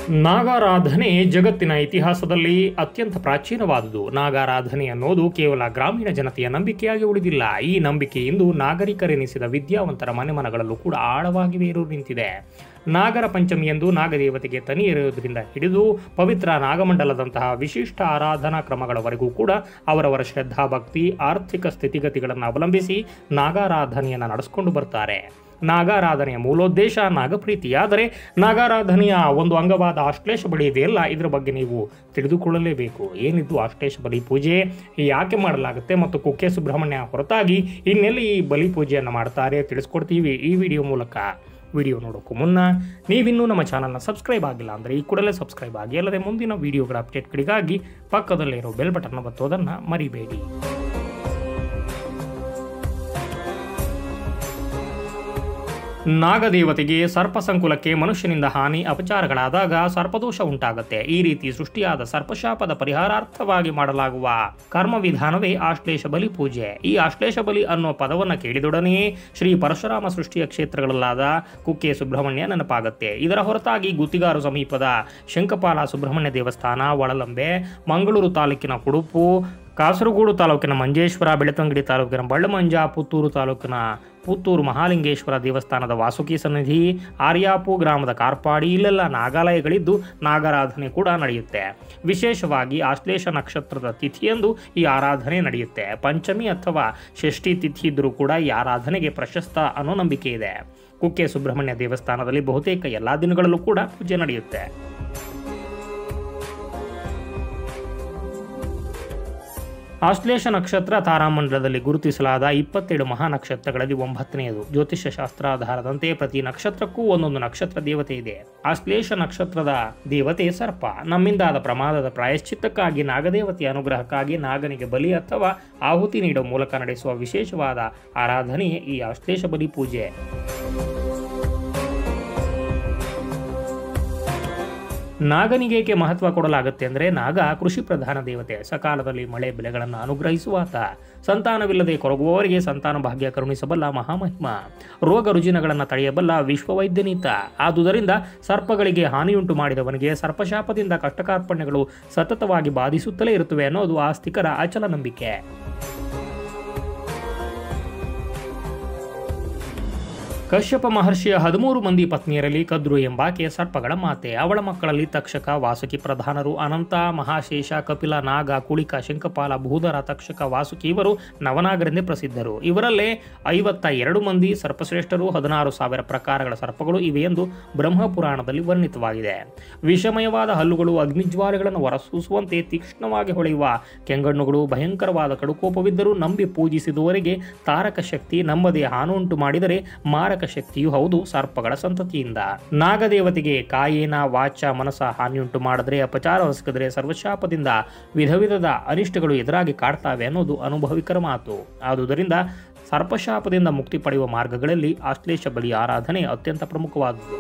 ನಾಗಾರಾಧನೆ ಜಗತ್ತಿನ ಇತಿಹಾಸದಲ್ಲಿ ಅತ್ಯಂತ ಪ್ರಾಚೀನವಾದುದು ನಾಗಾರಾಧನೆ ಅನ್ನೋದು ಕೇವಲ ಗ್ರಾಮೀಣ ಜನತೆಯ ನಂಬಿಕೆಯಾಗಿ ಉಳಿದಿಲ್ಲ ಈ ನಂಬಿಕೆ ಇಂದು ನಾಗರಿಕರೆನಿಸಿದ ವಿದ್ಯಾವಂತರ ಮನೆಮನಗಳಲ್ಲೂ ಕೂಡ ಆಳವಾಗಿ ಬೇರು ನಿಂತಿದೆ ನಾಗರ ಪಂಚಮಿಯಂದು ನಾಗದೇವತೆಗೆ ತನಿ ಎರೆಯುವುದರಿಂದ ಹಿಡಿದು ಪವಿತ್ರ ನಾಗಮಂಡಲದಂತಹ ವಿಶಿಷ್ಟ ಆರಾಧನಾ ಕ್ರಮಗಳವರೆಗೂ ಕೂಡ ಅವರವರ ಶ್ರದ್ಧಾ ಭಕ್ತಿ ಆರ್ಥಿಕ ಸ್ಥಿತಿಗತಿಗಳನ್ನು ಅವಲಂಬಿಸಿ ನಾಗಾರಾಧನೆಯನ್ನು ನಡೆಸಿಕೊಂಡು ಬರ್ತಾರೆ ನಾಗಾರಾಧನೆಯ ಮೂಲೋದ್ದೇಶ ನಾಗಪ್ರೀತಿ ಆದರೆ ನಾಗಾರಾಧನೆಯ ಒಂದು ಅಂಗವಾದ ಆಶ್ಲೇಷ ಬಲಿ ಇದೆಯಲ್ಲ ಇದರ ಬಗ್ಗೆ ನೀವು ತಿಳಿದುಕೊಳ್ಳಲೇಬೇಕು ಏನಿದ್ದು ಆಶ್ಲೇಷ ಬಲಿ ಪೂಜೆ ಯಾಕೆ ಮಾಡಲಾಗುತ್ತೆ ಮತ್ತು ಕುಕ್ಕೆ ಸುಬ್ರಹ್ಮಣ್ಯ ಹೊರತಾಗಿ ಇನ್ನೆಲ್ಲಿ ಈ ಬಲಿ ಪೂಜೆಯನ್ನು ಮಾಡ್ತಾರೆ ತಿಳಿಸ್ಕೊಡ್ತೀವಿ ಈ ವಿಡಿಯೋ ಮೂಲಕ ವಿಡಿಯೋ ನೋಡೋಕ್ಕೂ ಮುನ್ನ ನೀವಿನ್ನೂ ನಮ್ಮ ಚಾನಲ್ನ ಸಬ್ಸ್ಕ್ರೈಬ್ ಆಗಿಲ್ಲ ಅಂದರೆ ಈ ಕೂಡಲೇ ಸಬ್ಸ್ಕ್ರೈಬ್ ಆಗಿ ಅಲ್ಲದೆ ಮುಂದಿನ ವಿಡಿಯೋಗಳ ಅಪ್ಡೇಟ್ಗಳಿಗಾಗಿ ಪಕ್ಕದಲ್ಲಿರೋ ಬೆಲ್ ಬಟನ್ ಒತ್ತೋದನ್ನು ಮರಿಬೇಡಿ ನಾಗದೇವತೆಗೆ ಸರ್ಪ ಸಂಕುಲಕ್ಕೆ ಮನುಷ್ಯನಿಂದ ಹಾನಿ ಅಪಚಾರಗಳಾದಾಗ ಸರ್ಪದೋಷ ಉಂಟಾಗುತ್ತೆ ಈ ರೀತಿ ಸೃಷ್ಟಿಯಾದ ಸರ್ಪಶಾಪದ ಪರಿಹಾರಾರ್ಥವಾಗಿ ಮಾಡಲಾಗುವ ಕರ್ಮ ವಿಧಾನವೇ ಆಶ್ಲೇಷ ಬಲಿ ಪೂಜೆ ಈ ಆಶ್ಲೇಷ ಬಲಿ ಅನ್ನೋ ಪದವನ್ನು ಕೇಳಿದೊಡನೆಯೇ ಶ್ರೀ ಪರಶುರಾಮ ಸೃಷ್ಟಿಯ ಕ್ಷೇತ್ರಗಳಲ್ಲಾದ ಕುಕ್ಕೆ ಸುಬ್ರಹ್ಮಣ್ಯ ನೆನಪಾಗುತ್ತೆ ಇದರ ಹೊರತಾಗಿ ಗುತ್ತಿಗಾರು ಸಮೀಪದ ಶಂಕಪಾಲ ಸುಬ್ರಹ್ಮಣ್ಯ ದೇವಸ್ಥಾನ ಒಳಲಂಬೆ ಮಂಗಳೂರು ತಾಲೂಕಿನ ಕುಡುಪು ಕಾಸರಗೋಡು ತಾಲೂಕಿನ ಮಂಜೇಶ್ವರ ಬೆಳತಂಗಡಿ ತಾಲೂಕಿನ ಬಳ್ಳಮಂಜ ಪುತ್ತೂರು ತಾಲೂಕಿನ ಪುತ್ತೂರು ಮಹಾಲಿಂಗೇಶ್ವರ ದೇವಸ್ಥಾನದ ವಾಸುಕಿ ಸನ್ನಿಧಿ ಆರ್ಯಾಪು ಗ್ರಾಮದ ಕಾರ್ಪಾಡಿ ಇಲ್ಲೆಲ್ಲ ನಾಗಾಲಯಗಳಿದ್ದು ನಾಗಾರಾಧನೆ ಕೂಡ ನಡೆಯುತ್ತೆ ವಿಶೇಷವಾಗಿ ಆಶ್ಲೇಷ ನಕ್ಷತ್ರದ ತಿಥಿಯಂದು ಈ ಆರಾಧನೆ ನಡೆಯುತ್ತೆ ಪಂಚಮಿ ಅಥವಾ ಷಷ್ಠಿ ತಿಥಿ ಇದ್ದರೂ ಕೂಡ ಈ ಆರಾಧನೆಗೆ ಪ್ರಶಸ್ತ ಅನ್ನೋ ನಂಬಿಕೆ ಇದೆ ಕುಕ್ಕೆ ಸುಬ್ರಹ್ಮಣ್ಯ ದೇವಸ್ಥಾನದಲ್ಲಿ ಬಹುತೇಕ ಎಲ್ಲ ದಿನಗಳಲ್ಲೂ ಕೂಡ ಪೂಜೆ ನಡೆಯುತ್ತೆ ಆಶ್ಲೇಷ ನಕ್ಷತ್ರ ತಾರಾಮಂಡಲದಲ್ಲಿ ಗುರುತಿಸಲಾದ ಇಪ್ಪತ್ತೇಳು ಮಹಾ ನಕ್ಷತ್ರಗಳಲ್ಲಿ ಒಂಬತ್ತನೆಯದು ಜ್ಯೋತಿಷ್ಯ ಶಾಸ್ತ್ರಾಧಾರದಂತೆ ಪ್ರತಿ ನಕ್ಷತ್ರಕ್ಕೂ ಒಂದೊಂದು ನಕ್ಷತ್ರ ದೇವತೆ ಇದೆ ಆಶ್ಲೇಷ ನಕ್ಷತ್ರದ ದೇವತೆ ಸರ್ಪ ನಮ್ಮಿಂದಾದ ಪ್ರಮಾದದ ಪ್ರಾಯಶ್ಚಿತ್ತಕ್ಕಾಗಿ ನಾಗದೇವತೆಯ ಅನುಗ್ರಹಕ್ಕಾಗಿ ನಾಗನಿಗೆ ಬಲಿ ಅಥವಾ ಆಹುತಿ ನೀಡುವ ಮೂಲಕ ನಡೆಸುವ ವಿಶೇಷವಾದ ಆರಾಧನೆಯೇ ಈ ಆಶ್ಲೇಷ ಬಲಿ ಪೂಜೆ ನಾಗನಿಗೇಕೆ ಮಹತ್ವ ಕೊಡಲಾಗುತ್ತೆ ಅಂದರೆ ನಾಗ ಕೃಷಿ ಪ್ರಧಾನ ದೇವತೆ ಸಕಾಲದಲ್ಲಿ ಮಳೆ ಬೆಳೆಗಳನ್ನು ಅನುಗ್ರಹಿಸುವಾತ ಸಂತಾನವಿಲ್ಲದೆ ಕೊರಗುವವರಿಗೆ ಸಂತಾನ ಭಾಗ್ಯ ಕರುಣಿಸಬಲ್ಲ ಮಹಾಮಹಿಮ ರೋಗ ರುಜಿನಗಳನ್ನು ತಡೆಯಬಲ್ಲ ವಿಶ್ವವೈದ್ಯನೀತ ಆದುದರಿಂದ ಸರ್ಪಗಳಿಗೆ ಹಾನಿಯುಂಟು ಮಾಡಿದವನಿಗೆ ಸರ್ಪಶಾಪದಿಂದ ಕಷ್ಟಕಾರ್ಪಣ್ಯಗಳು ಸತತವಾಗಿ ಬಾಧಿಸುತ್ತಲೇ ಇರುತ್ತವೆ ಅನ್ನೋದು ಆಸ್ತಿಕರ ಅಚಲ ನಂಬಿಕೆ ಕಶ್ಯಪ ಮಹರ್ಷಿಯ ಹದಿಮೂರು ಮಂದಿ ಪತ್ನಿಯರಲ್ಲಿ ಕದ್ರು ಎಂಬಾಕೆ ಸರ್ಪಗಳ ಮಾತೆ ಅವಳ ಮಕ್ಕಳಲ್ಲಿ ತಕ್ಷಕ ವಾಸುಕಿ ಪ್ರಧಾನರು ಅನಂತ ಮಹಾಶೇಷ ಕಪಿಲ ನಾಗ ಕುಳಿಕ ಶಂಕಪಾಲ ಭೂಧರ ತಕ್ಷಕ ವಾಸುಕಿ ಇವರು ನವನಾಗರೆಂದೇ ಪ್ರಸಿದ್ಧರು ಇವರಲ್ಲೇ ಐವತ್ತ ಎರಡು ಮಂದಿ ಸರ್ಪಶ್ರೇಷ್ಠರು ಹದಿನಾರು ಸಾವಿರ ಪ್ರಕಾರಗಳ ಸರ್ಪಗಳು ಇವೆ ಎಂದು ಬ್ರಹ್ಮಪುರಾಣದಲ್ಲಿ ವರ್ಣಿತವಾಗಿದೆ ವಿಷಮಯವಾದ ಹಲ್ಲುಗಳು ಅಗ್ನಿಜ್ವಾಲೆಗಳನ್ನು ಹೊರಸೂಸುವಂತೆ ತೀಕ್ಷ್ಣವಾಗಿ ಹೊಳೆಯುವ ಕೆಂಗಣ್ಣುಗಳು ಭಯಂಕರವಾದ ಕಡುಕೋಪವಿದ್ದರೂ ನಂಬಿ ಪೂಜಿಸಿದವರಿಗೆ ತಾರಕ ಶಕ್ತಿ ನಂಬದೆ ಹಾನುಂಟು ಮಾಡಿದರೆ ಮಾರಕ ಶಕ್ತಿಯೂ ಹೌದು ಸರ್ಪಗಳ ಸಂತತಿಯಿಂದ ನಾಗದೇವತೆಗೆ ಕಾಯೇನ ವಾಚ ಮನಸ ಹಾನಿಯುಂಟು ಮಾಡಿದ್ರೆ ಅಪಚಾರ ಹೊಸಕಿದ್ರೆ ಸರ್ವಶಾಪದಿಂದ ವಿಧ ವಿಧದ ಅನಿಷ್ಟಗಳು ಎದುರಾಗಿ ಕಾಡ್ತಾವೆ ಅನ್ನೋದು ಅನುಭವಿಕರ ಮಾತು ಆದುದರಿಂದ ಸರ್ಪಶಾಪದಿಂದ ಮುಕ್ತಿ ಪಡೆಯುವ ಮಾರ್ಗಗಳಲ್ಲಿ ಆಶ್ಲೇಷ ಬಲಿ ಆರಾಧನೆ ಅತ್ಯಂತ ಪ್ರಮುಖವಾದುದು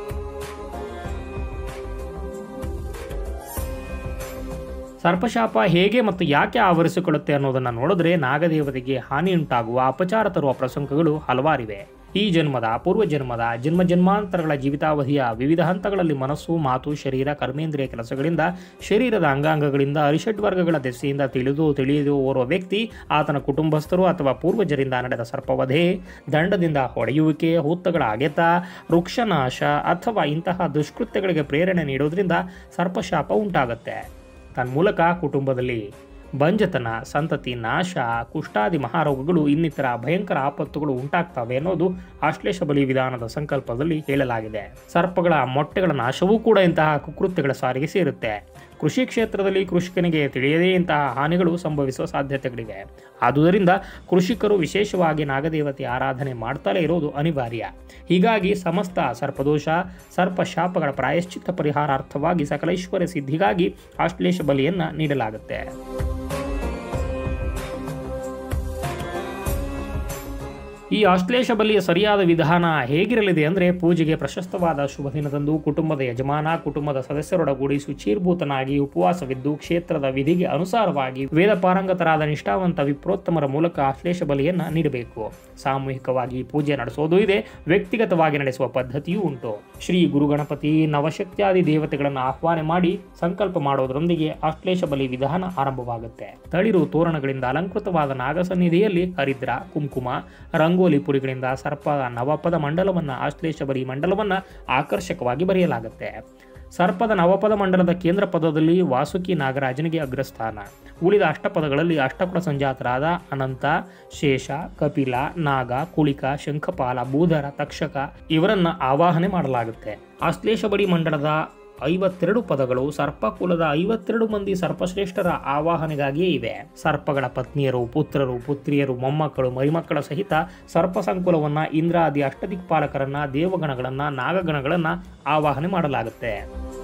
ಸರ್ಪಶಾಪ ಹೇಗೆ ಮತ್ತು ಯಾಕೆ ಆವರಿಸಿಕೊಳ್ಳುತ್ತೆ ಅನ್ನೋದನ್ನು ನೋಡಿದ್ರೆ ನಾಗದೇವತೆಗೆ ಹಾನಿಯುಂಟಾಗುವ ಅಪಚಾರ ತರುವ ಪ್ರಸಂಗಗಳು ಹಲವಾರಿವೆ ಈ ಜನ್ಮದ ಪೂರ್ವ ಜನ್ಮದ ಜನ್ಮ ಜನ್ಮಾಂತರಗಳ ಜೀವಿತಾವಧಿಯ ವಿವಿಧ ಹಂತಗಳಲ್ಲಿ ಮನಸ್ಸು ಮಾತು ಶರೀರ ಕರ್ಮೇಂದ್ರಿಯ ಕೆಲಸಗಳಿಂದ ಶರೀರದ ಅಂಗಾಂಗಗಳಿಂದ ಅರಿಷಡ್ ವರ್ಗಗಳ ದೆಸೆಯಿಂದ ತಿಳಿದು ತಿಳಿದು ಓರ್ವ ವ್ಯಕ್ತಿ ಆತನ ಕುಟುಂಬಸ್ಥರು ಅಥವಾ ಪೂರ್ವಜರಿಂದ ನಡೆದ ಸರ್ಪವಧೆ ದಂಡದಿಂದ ಹೊಡೆಯುವಿಕೆ ಹುತ್ತಗಳ ಅಗೆತ ವೃಕ್ಷನಾಶ ಅಥವಾ ಇಂತಹ ದುಷ್ಕೃತ್ಯಗಳಿಗೆ ಪ್ರೇರಣೆ ನೀಡೋದ್ರಿಂದ ಸರ್ಪಶಾಪ ಉಂಟಾಗುತ್ತೆ ತನ್ಮೂಲಕ ಕುಟುಂಬದಲ್ಲಿ ಬಂಜತನ ಸಂತತಿ ನಾಶ ಕುಷ್ಠಾದಿ ಮಹಾರೋಗಗಳು ಇನ್ನಿತರ ಭಯಂಕರ ಆಪತ್ತುಗಳು ಉಂಟಾಗ್ತವೆ ಅನ್ನೋದು ಆಶ್ಲೇಷ ಬಲಿ ವಿಧಾನದ ಸಂಕಲ್ಪದಲ್ಲಿ ಹೇಳಲಾಗಿದೆ ಸರ್ಪಗಳ ಮೊಟ್ಟೆಗಳ ನಾಶವೂ ಕೂಡ ಇಂತಹ ಕುಕೃತ್ಯಗಳ ಸಾರಿಗೆ ಸೇರುತ್ತೆ ಕೃಷಿ ಕ್ಷೇತ್ರದಲ್ಲಿ ಕೃಷಿಕನಿಗೆ ತಿಳಿಯದೇ ಇಂತಹ ಹಾನಿಗಳು ಸಂಭವಿಸುವ ಸಾಧ್ಯತೆಗಳಿವೆ ಆದುದರಿಂದ ಕೃಷಿಕರು ವಿಶೇಷವಾಗಿ ನಾಗದೇವತೆ ಆರಾಧನೆ ಮಾಡ್ತಲೇ ಇರೋದು ಅನಿವಾರ್ಯ ಹೀಗಾಗಿ ಸಮಸ್ತ ಸರ್ಪದೋಷ ಸರ್ಪ ಶಾಪಗಳ ಪ್ರಾಯಶ್ಚಿತ್ತ ಪರಿಹಾರಾರ್ಥವಾಗಿ ಸಕಲೈಶ್ವರ್ಯ ಸಿದ್ಧಿಗಾಗಿ ಆಶ್ಲೇಷ ಬಲಿಯನ್ನು ನೀಡಲಾಗುತ್ತೆ ಈ ಆಶ್ಲೇಷ ಬಲಿಯ ಸರಿಯಾದ ವಿಧಾನ ಹೇಗಿರಲಿದೆ ಅಂದರೆ ಪೂಜೆಗೆ ಪ್ರಶಸ್ತವಾದ ಶುಭ ದಿನದಂದು ಕುಟುಂಬದ ಯಜಮಾನ ಕುಟುಂಬದ ಸದಸ್ಯರೊಡಗೂಡಿ ಶುಚೀರ್ಭೂತನಾಗಿ ಉಪವಾಸವಿದ್ದು ಕ್ಷೇತ್ರದ ವಿಧಿಗೆ ಅನುಸಾರವಾಗಿ ವೇದ ಪಾರಂಗತರಾದ ನಿಷ್ಠಾವಂತ ವಿಪ್ರೋತ್ತಮರ ಮೂಲಕ ಆಶ್ಲೇಷ ಬಲಿಯನ್ನ ನೀಡಬೇಕು ಸಾಮೂಹಿಕವಾಗಿ ಪೂಜೆ ನಡೆಸೋದು ಇದೆ ವ್ಯಕ್ತಿಗತವಾಗಿ ನಡೆಸುವ ಪದ್ಧತಿಯೂ ಉಂಟು ಶ್ರೀ ಗುರುಗಣಪತಿ ನವಶಕ್ತ್ಯಾದಿ ದೇವತೆಗಳನ್ನು ಆಹ್ವಾನ ಮಾಡಿ ಸಂಕಲ್ಪ ಮಾಡೋದರೊಂದಿಗೆ ಆಶ್ಲೇಷ ಬಲಿ ವಿಧಾನ ಆರಂಭವಾಗುತ್ತೆ ತಳಿರು ತೋರಣಗಳಿಂದ ಅಲಂಕೃತವಾದ ನಾಗಸನ್ನಿಧಿಯಲ್ಲಿ ಹರಿದ್ರ ಕುಂಕುಮ ರಂಗೋಲಿ ಪುರಿಗಳಿಂದ ಸರ್ಪದ ನವಪದ ಮಂಡಲವನ್ನ ಆಶ್ಲೇಷ ಬಲಿ ಮಂಡಲವನ್ನ ಆಕರ್ಷಕವಾಗಿ ಬರೆಯಲಾಗುತ್ತೆ ಸರ್ಪದ ನವಪದ ಮಂಡಲದ ಕೇಂದ್ರ ಪದದಲ್ಲಿ ವಾಸುಕಿ ನಾಗರಾಜನಿಗೆ ಅಗ್ರಸ್ಥಾನ ಉಳಿದ ಅಷ್ಟಪದಗಳಲ್ಲಿ ಅಷ್ಟಕುಳ ಸಂಜಾತರಾದ ಅನಂತ ಶೇಷ ಕಪಿಲ ನಾಗ ಕುಳಿಕ ಶಂಖಪಾಲ ಭೂಧರ ತಕ್ಷಕ ಇವರನ್ನ ಆವಾಹನೆ ಮಾಡಲಾಗುತ್ತೆ ಆಶ್ಲೇಷ ಬಲಿ ಮಂಡಲದ ಐವತ್ತೆರಡು ಪದಗಳು ಸರ್ಪಕುಲದ ಐವತ್ತೆರಡು ಮಂದಿ ಸರ್ಪಶ್ರೇಷ್ಠರ ಆವಾಹನೆಗಾಗಿಯೇ ಇವೆ ಸರ್ಪಗಳ ಪತ್ನಿಯರು ಪುತ್ರರು ಪುತ್ರಿಯರು ಮೊಮ್ಮಕ್ಕಳು ಮರಿಮಕ್ಕಳ ಸಹಿತ ಸರ್ಪ ಸಂಕುಲವನ್ನ ಇಂದ್ರಾದಿ ಅಷ್ಟದಿಕ್ಪಾಲಕರನ್ನ ದೇವಗಣಗಳನ್ನ ನಾಗಗಣಗಳನ್ನ ಆವಾಹನೆ ಮಾಡಲಾಗುತ್ತೆ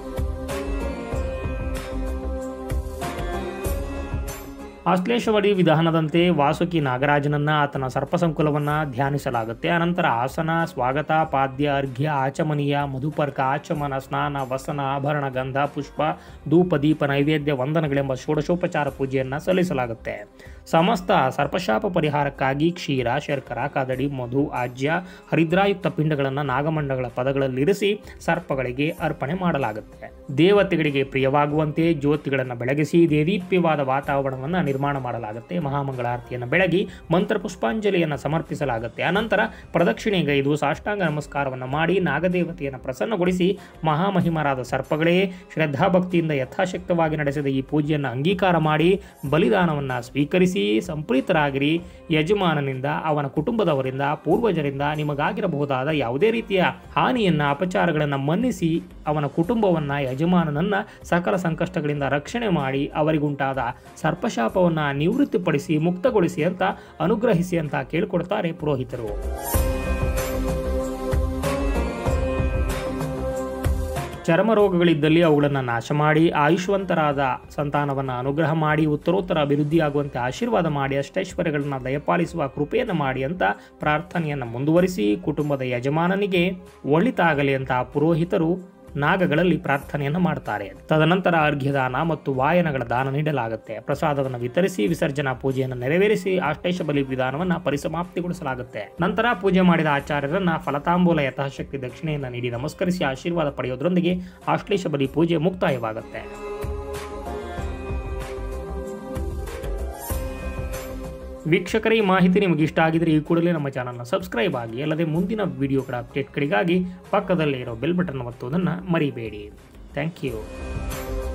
ಆಶ್ಲೇಷವಡಿ ವಿಧಾನದಂತೆ ವಾಸುಕಿ ನಾಗರಾಜನನ್ನ ಆತನ ಸರ್ಪಸಂಕುಲವನ್ನ ಧ್ಯಾನಿಸಲಾಗುತ್ತೆ ಅನಂತರ ಆಸನ ಸ್ವಾಗತ ಪಾದ್ಯ ಅರ್ಘ್ಯ ಆಚಮನೀಯ ಮಧುಪರ್ಕ ಆಚಮನ ಸ್ನಾನ ವಸನ ಆಭರಣ ಗಂಧ ಪುಷ್ಪ ಧೂಪ ದೀಪ ನೈವೇದ್ಯ ವಂದನಗಳೆಂಬ ಷೋಡಶೋಪಚಾರ ಪೂಜೆಯನ್ನ ಸಲ್ಲಿಸಲಾಗುತ್ತೆ ಸಮಸ್ತ ಸರ್ಪಶಾಪ ಪರಿಹಾರಕ್ಕಾಗಿ ಕ್ಷೀರ ಶರ್ಕರ ಕದಡಿ ಮಧು ಆಜ್ಯ ಹರಿದ್ರಾಯುಕ್ತ ಪಿಂಡಗಳನ್ನು ನಾಗಮಂಡಗಳ ಪದಗಳಲ್ಲಿರಿಸಿ ಸರ್ಪಗಳಿಗೆ ಅರ್ಪಣೆ ಮಾಡಲಾಗುತ್ತೆ ದೇವತೆಗಳಿಗೆ ಪ್ರಿಯವಾಗುವಂತೆ ಜ್ಯೋತಿಗಳನ್ನು ಬೆಳಗಿಸಿ ದೇದೀಪ್ಯವಾದ ವಾತಾವರಣವನ್ನು ನಿರ್ಮಾಣ ಮಾಡಲಾಗುತ್ತೆ ಮಹಾಮಂಗಳಾರತಿಯನ್ನು ಬೆಳಗಿ ಮಂತ್ರ ಪುಷ್ಪಾಂಜಲಿಯನ್ನು ಸಮರ್ಪಿಸಲಾಗುತ್ತೆ ಅನಂತರ ಪ್ರದಕ್ಷಿಣೆಗೈದು ಸಾಷ್ಟಾಂಗ ನಮಸ್ಕಾರವನ್ನು ಮಾಡಿ ನಾಗದೇವತೆಯನ್ನು ಪ್ರಸನ್ನಗೊಳಿಸಿ ಮಹಾಮಹಿಮರಾದ ಸರ್ಪಗಳೇ ಶ್ರದ್ಧಾಭಕ್ತಿಯಿಂದ ಯಥಾಶಕ್ತವಾಗಿ ನಡೆಸಿದ ಈ ಪೂಜೆಯನ್ನು ಅಂಗೀಕಾರ ಮಾಡಿ ಬಲಿದಾನವನ್ನು ಸ್ವೀಕರಿಸಿ ಸಂಪ್ರೀತರಾಗಿರಿ ಯಜಮಾನನಿಂದ ಅವನ ಕುಟುಂಬದವರಿಂದ ಪೂರ್ವಜರಿಂದ ನಿಮಗಾಗಿರಬಹುದಾದ ಯಾವುದೇ ರೀತಿಯ ಹಾನಿಯನ್ನ ಅಪಚಾರಗಳನ್ನು ಮನ್ನಿಸಿ ಅವನ ಕುಟುಂಬವನ್ನ ಯಜಮಾನನನ್ನ ಸಕಲ ಸಂಕಷ್ಟಗಳಿಂದ ರಕ್ಷಣೆ ಮಾಡಿ ಅವರಿಗುಂಟಾದ ಸರ್ಪಶಾಪವನ್ನ ನಿವೃತ್ತಿಪಡಿಸಿ ಮುಕ್ತಗೊಳಿಸಿ ಅಂತ ಅನುಗ್ರಹಿಸಿ ಅಂತ ಕೇಳಿಕೊಡ್ತಾರೆ ಪುರೋಹಿತರು ಚರ್ಮ ರೋಗಗಳಿದ್ದಲ್ಲಿ ಅವುಗಳನ್ನು ನಾಶ ಮಾಡಿ ಆಯುಷ್ವಂತರಾದ ಸಂತಾನವನ್ನು ಅನುಗ್ರಹ ಮಾಡಿ ಉತ್ತರೋತ್ತರ ಅಭಿವೃದ್ಧಿಯಾಗುವಂತೆ ಆಶೀರ್ವಾದ ಮಾಡಿ ಅಷ್ಟೈಶ್ವರ್ಯಗಳನ್ನು ದಯಪಾಲಿಸುವ ಕೃಪೆಯನ್ನು ಮಾಡಿ ಅಂತ ಪ್ರಾರ್ಥನೆಯನ್ನು ಮುಂದುವರಿಸಿ ಕುಟುಂಬದ ಯಜಮಾನನಿಗೆ ಒಳಿತಾಗಲಿ ಅಂತ ಪುರೋಹಿತರು ನಾಗಗಳಲ್ಲಿ ಪ್ರಾರ್ಥನೆಯನ್ನು ಮಾಡ್ತಾರೆ ತದನಂತರ ಅರ್ಘ್ಯದಾನ ಮತ್ತು ವಾಯನಗಳ ದಾನ ನೀಡಲಾಗುತ್ತೆ ಪ್ರಸಾದವನ್ನು ವಿತರಿಸಿ ವಿಸರ್ಜನಾ ಪೂಜೆಯನ್ನು ನೆರವೇರಿಸಿ ಆಷ್ಟೇಶ ಬಲಿ ವಿಧಾನವನ್ನು ಪರಿಸಮಾಪ್ತಿಗೊಳಿಸಲಾಗುತ್ತೆ ನಂತರ ಪೂಜೆ ಮಾಡಿದ ಆಚಾರ್ಯರನ್ನ ಫಲತಾಂಬೂಲ ಯಥಾಶಕ್ತಿ ದಕ್ಷಿಣೆಯನ್ನು ನೀಡಿ ನಮಸ್ಕರಿಸಿ ಆಶೀರ್ವಾದ ಪಡೆಯೋದ್ರೊಂದಿಗೆ ಆಶ್ಲೇಷ ಬಲಿ ಪೂಜೆ ಮುಕ್ತಾಯವಾಗುತ್ತೆ ವೀಕ್ಷಕರೇ ಈ ಮಾಹಿತಿ ನಿಮಗೆ ಇಷ್ಟ ಆಗಿದ್ರೆ ಈ ಕೂಡಲೇ ನಮ್ಮ ಚಾನಲ್ನ ಸಬ್ಸ್ಕ್ರೈಬ್ ಆಗಿ ಅಲ್ಲದೆ ಮುಂದಿನ ವಿಡಿಯೋಗಳ ಅಪ್ಡೇಟ್ಗಳಿಗಾಗಿ ಪಕ್ಕದಲ್ಲೇ ಇರೋ ಬೆಲ್ ಬಟನ್ ಒತ್ತುವುದನ್ನು ಮರಿಬೇಡಿ ಥ್ಯಾಂಕ್ ಯು